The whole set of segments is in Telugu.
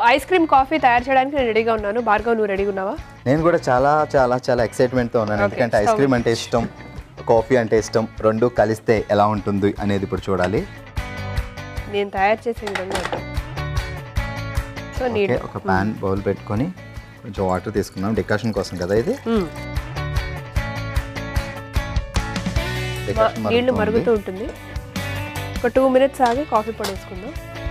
ఐస్ క్రీమ్ కాఫీ తయారు చేయడానికి నేను రెడీగా ఉన్నాను భార్గవ్ నువ్వు రెడీగా ఉన్నావా నేను కూడా చాలా చాలా చాలా ఎక్సైట్మెంట్తో ఉన్నాను Okay, ఎందుకంటే ఐస్ క్రీమ్ అంటే ఇష్టం కాఫీ అంటే ఇష్టం రెండు కలిస్తే ఎలా ఉంటుంది అనేది ఇప్పుడు చూడాలి నేను తయారు చేసే విధంగా ఉంటుంది సో ఓకే నీట్ ఒక ప్యాన్ బౌల్ పెట్టుకొని కొంచెం వాటర్ తీసుకున్నాం డికాషన్ కోసం కదా ఇది Decoction నీళ్లు మరుగుతోంది. మరుగుతూ ఉంటుంది ఒక టూ మినిట్స్ ఆగి కాఫీ పొడి వేసుకుందాం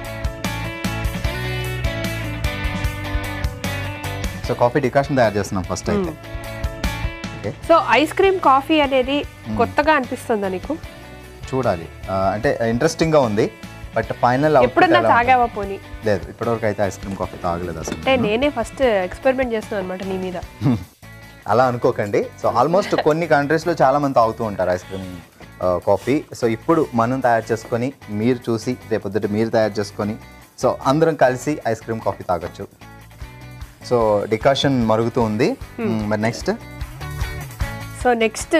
సో కాఫీ డికాషన్ తయారు చేస్తున్నాం ఫస్ట్ అయితే okay so ice cream coffee అనేది కొత్తగా అనిపిస్తుందా నీకు చూడాలి ఆ, అంటే ఇంట్రెస్టింగ్ గా ఉంది బట్ ఫైనల్ ఎప్పుడన్నా తాగావా పోనీ లేదు ఇప్పటివరకు అయితే ఐస్ క్రీమ్ కాఫీ తాగలేదు అసలు అంటే నేనే ఫస్ట్ ఎక్స్పెరిమెంట్ చేస్తున్నాను అనమాట నీ మీద అలా అనుకోకండి సో ఆల్మోస్ట్ కొన్ని కంట్రీస్లో చాలా మంది తాగుతూ ఉంటారు ఐస్ క్రీమ్ కాఫీ సో ఇప్పుడు మనం తయారు చేసుకొని మీరు చూసి రేపొద్దుట మీరు తయారు చేసుకొని సో అందరం కలిసి ఐస్ క్రీమ్ కాఫీ తాగొచ్చు సో డికాషన్ మరుగుతూ ఉంది మ్మ్, మరి నెక్స్ట్ సో నెక్స్ట్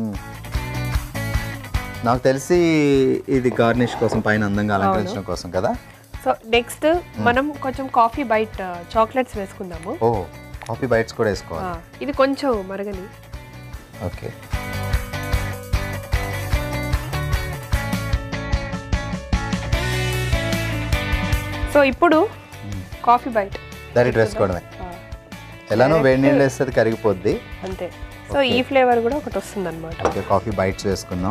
నాకు తెలిసి ఇది గార్నిష్ కోసం పైన అందంగా అలంకరించడం కోసం కదా సో నెక్స్ట్ మనం కొంచెం కాఫీ బైట్ చాక్లెట్స్ వేసుకుందాము ఓ కాఫీ బైట్స్ కూడా వేసుకోవాలి ఆ, ఇది కొంచెం మరగని ఓకే సో ఇప్పుడు కాఫీ బైట్ డైరెక్ట్ వేసుకోవడమే ఎలానో వేడి నీళ్ళు వేస్తే అది కరిగిపోద్ది అంతే సో ఈ ఫ్లేవర్ కూడా ఒకటి వస్తుంది అనమాట ఓకే కాఫీ బైట్స్ వేసుకున్నాం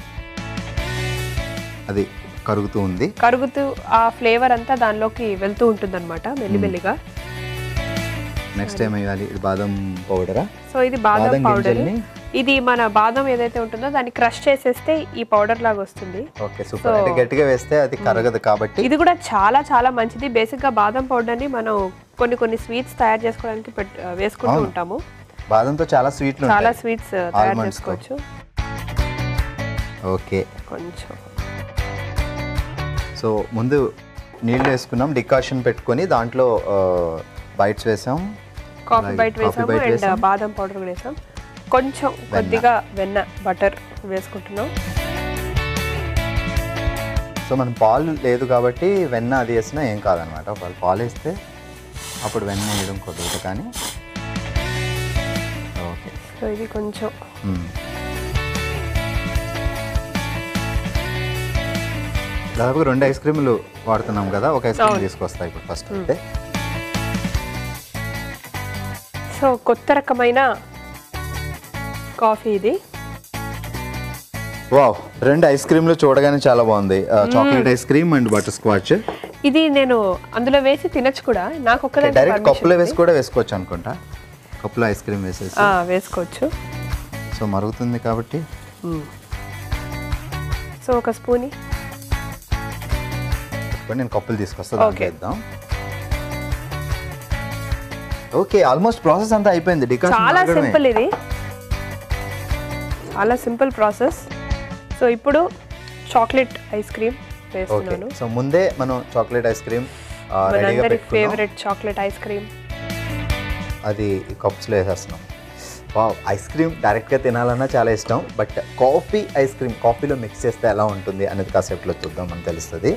అది కరుగుతూ ఉంది కరుగుతూ ఆ ఫ్లేవర్ అంతా దానిలోకి వెళ్తూ ఉంటుంది అనమాట మెల్లిమెల్లిగా నెక్స్ట్ ఏం వేయాలి ఇది బాదం పౌడరా సో ఇది బాదం బాదం పౌడర్ గింజల్ని? ఇది మన బాదం ఏదైతే ఉంటుందో దాన్ని క్రష్ చేసేస్తే ఈ పౌడర్ లాగా వస్తుంది ఓకే సూపర్ అంటే గట్టిగా వేస్తే అది కరగదు కాబట్టి ఇది కూడా చాలా చాలా మంచిది బేసిక్ గా బాదం పౌడర్ ని మనం కొన్ని కొన్ని స్వీట్స్ తయారు చేసుకోవడానికి పెట్- వేసుకుంటూ అవును. ఉంటాము బాదంతో చాలా స్వీట్లు చాలా ఉంటాయి స్వీట్స్ తయారు Almonds తో. చేసుకోవచ్చు ఓకే కొంచెం సో ముందు నీళ్ళు వేసుకున్నాం డికాషన్ పెట్టుకొని దాంట్లో బైట్స్ వేసాం కాఫీ అలాగే బైట్ coffee వేసాము bite అండ్ వేసాం. బాదం పౌడర్ కూడా వేసాం కొంచెం కొద్దిగా వెన్న బటర్ వేసుకుంటున్నాం సో మనం పాలు లేదు కాబట్టి వెన్న అది వేసినా ఏం కాదనమాట ఒకవేళ పాలు వేస్తే అప్పుడు వెన్న వేయడం కుదరదు కానీ ఓకే సో ఇది కొంచెం మ్మ్. దాదాపుగా రెండు ఐస్ క్రీములు వాడుతున్నాం కదా ఒక ఐస్ క్రీమ్ తీసుకొస్తా ఇప్పుడు ఫస్ట్ అయితే సో కొత్త రకమైన కాఫీ ఇది వావ్ రెండు ఐస్ క్రీమ్లు చూడగానే చాలా బాగుంది chocolate ice cream and butterscotch ఇది నేను అందులో వేసి తినచ్చు కూడా నాకు ఒక్కదానికి డైరెక్ట్ permission కప్పులో ఉంది. వేసి కూడా వేసుకోవచ్చు అనుకుంటా కప్పులో ఐస్ క్రీమ్ వేసేసి ఆ, వేసుకోవచ్చు సో మరుగుతుంది కాబట్టి సో ఒక స్పూని ఇప్పుడు నేను కప్పులు తీసుకొస్తా దాంట్లో Okay. వేద్దాం ఓకే ఆల్మోస్ట్ ప్రాసెస్ అంతా అయిపోయింది డికాషన్ చాలా మరగడమే. సింపుల్ ఇది చాలా సింపుల్ ప్రాసెస్ సో ఇప్పుడు చాక్లెట్ ఐస్ క్రీమ్ ఓకే వేస్తున్నాను సో ముందే మనం చాక్లెట్ ఐస్ క్రీమ్ రెడీగా మనందరి పెట్టుకున్నాం ఫేవరెట్ చాక్లెట్ ఐస్ క్రీమ్ అది కప్స్లో వేసేస్తున్నాం వావ్ ఐస్ క్రీమ్ డైరెక్ట్గా తినాలన్నా చాలా ఇష్టం బట్ కాఫీ ఐస్ క్రీమ్ కాఫీలో మిక్స్ చేస్తే ఎలా ఉంటుంది అనేది కాసేపులో చూద్దాం మనకు తెలుస్తుంది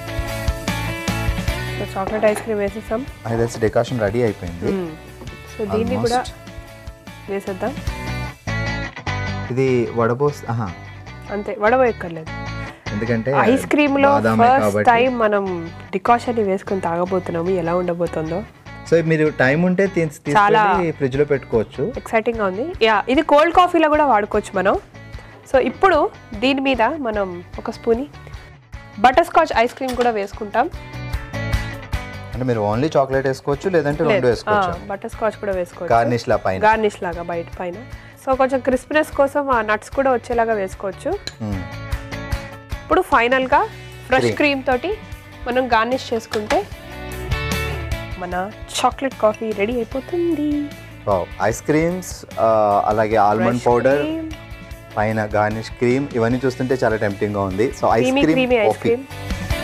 సో చాక్లెట్ ఐస్ క్రీమ్ వేసేసాం అది తెలిసి డెకాషన్ రెడీ అయిపోయింది సో దీన్ని కూడా Almost. వేసేద్దాం ఇది వడబోస్ ఆహా అంతే వడబోయక్కర్లేదు ఎందుకంటే ఐస్ క్రీమ్ లో బాదామే ఫస్ట్ కాబట్టి. టైం మనం డికాషన్ ని వేసుకొని తాగబోతున్నాము ఎలా ఉండబోతుందో సో మీరు టైం ఉంటే తీసి తీసుకెళ్ళి ఫ్రిడ్జ్ లో పెట్టుకోవచ్చు ఎక్సైటింగ్ గా ఉంది యా ఇది కోల్డ్ కాఫీలో కూడా వాడుకోవచ్చు మనం సో ఇప్పుడు దీని మీద మనం ఒక స్పూని బటర్ స్కాచ్ ఐస్ క్రీమ్ కూడా వేసుకుంటాం అంటే మీరు ఓన్లీ చాక్లెట్ వేసుకోవచ్చు లేదంటే రెండు వేసుకోవచ్చు బటర్ స్కాచ్ కూడా వేసుకోవచ్చు గార్నిష్ లా పైన గార్నిష్ లాగా బయట పైన సో కొంచెం క్రిస్పీనెస్ కోసం ఆ నట్స్ కూడా వచ్చేలాగా వేసుకోవచ్చు మ్మ్. ఇప్పుడు ఫైనల్ గా ఫ్రెష్ Cream. క్రీమ్ తోటి మనం గార్నిష్ చేసుకుంటే మన చాక్లెట్ కాఫీ రెడీ అయిపోతుంది వావ్ ఐస్ క్రీమ్స్ అలాగే ఆల్మండ్ Fresh పౌడర్ cream, పైన గార్నిష్ క్రీమ్ ఇవన్నీ చూస్తుంటే చాలా టెంప్టింగ్ గా ఉంది so ice creamy cream creamy ice coffee cream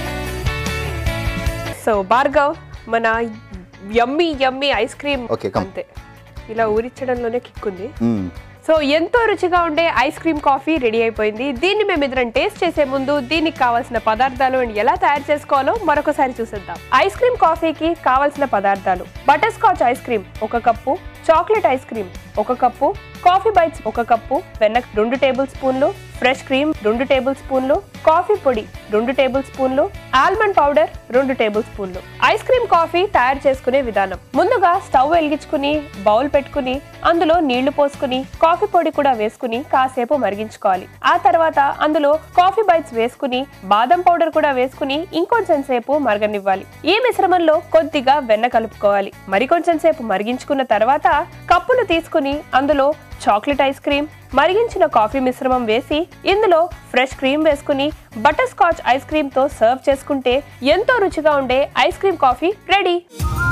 so Bhargav మన yummy yummy ice cream Okay, come. అంతే ఇలా ఊరించడంలోనే కిక్ ఉంది సో ఎంతో రుచిగా ఉండే ఐస్ క్రీమ్ కాఫీ రెడీ అయిపోయింది దీన్ని మేము ఇద్దరం టేస్ట్ చేసే ముందు దీనికి కావాల్సిన పదార్థాలు and ఎలా తయారు చేసుకోవాలో మరొకసారి చూసేద్దాం ఐస్ క్రీమ్ కాఫీకి కావాల్సిన పదార్థాలు బటర్ స్కాచ్ ఐస్ క్రీమ్ ఒక కప్పు చాక్లెట్ ఐస్ క్రీమ్ ఒక కప్పు కాఫీ బైట్స్ ఒక కప్పు వెన్న రెండు టేబుల్ స్పూన్లు ఫ్రెష్ క్రీమ్ రెండు టేబుల్ స్పూన్లు కాఫీ పొడి రెండు టేబుల్ స్పూన్లు ఆల్మండ్ పౌడర్ రెండు టేబుల్ స్పూన్లు ఐస్ క్రీమ్ కాఫీ తయారు చేసుకునే విధానం ముందుగా స్టవ్ వెలిగించుకుని బౌల్ పెట్టుకుని అందులో నీళ్లు పోసుకుని కాఫీ పొడి కూడా వేసుకుని కాసేపు మరిగించుకోవాలి ఆ తర్వాత అందులో కాఫీ బైట్స్ వేసుకుని బాదం పౌడర్ కూడా వేసుకుని ఇంకొంచెం సేపు మరగనివ్వాలి ఈ మిశ్రమంలో కొద్దిగా వెన్న కలుపుకోవాలి మరికొంచెం సేపు మరిగించుకున్న తర్వాత కప్పులు తీసుకుని అందులో చాక్లెట్ ఐస్ క్రీమ్ మరిగించిన కాఫీ మిశ్రమం వేసి ఇందులో ఫ్రెష్ క్రీమ్ వేసుకుని బటర్ స్కాచ్ ఐస్ క్రీమ్ తో సర్వ్ చేసుకుంటే ఎంతో రుచిగా ఉండే ఐస్ క్రీమ్ కాఫీ రెడీ